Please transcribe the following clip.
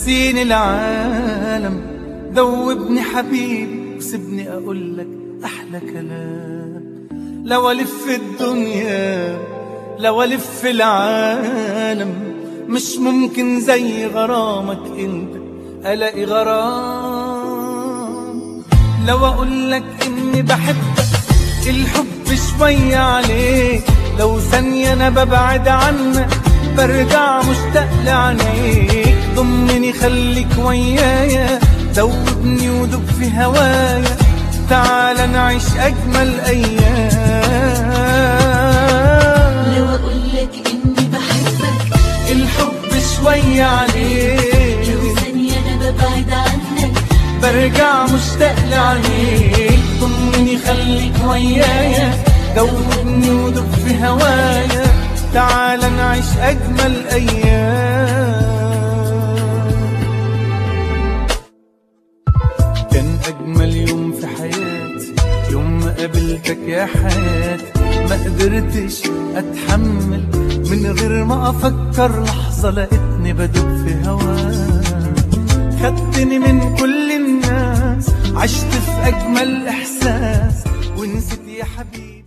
نسيني العالم ذوبني حبيبي وسيبني اقول لك احلى كلام لو الف الدنيا لو الف العالم مش ممكن زي غرامك انت الاقي غرام لو اقول لك اني بحبك الحب شوية عليك لو ثانية انا ببعد عنك برجع مشتاق لعينيك ضمني خليك ويايا دوبني ودوب في هوايا تعال نعيش اجمل ايام لو اقولك اني بحبك الحب شوية عليك لو ثانية انا ببعد عنك برجع مشتاق لعينيك ضمني خليك ويايا دوبني ودوب في هوايا تعال نعيش أجمل أيام كان أجمل يوم في حياتي يوم ما قابلتك يا حياتي ما قدرتش أتحمل من غير ما أفكر لحظة لقيتني بدوب في هواك خدتني من كل الناس عشت في أجمل إحساس ونسيت يا حبيبي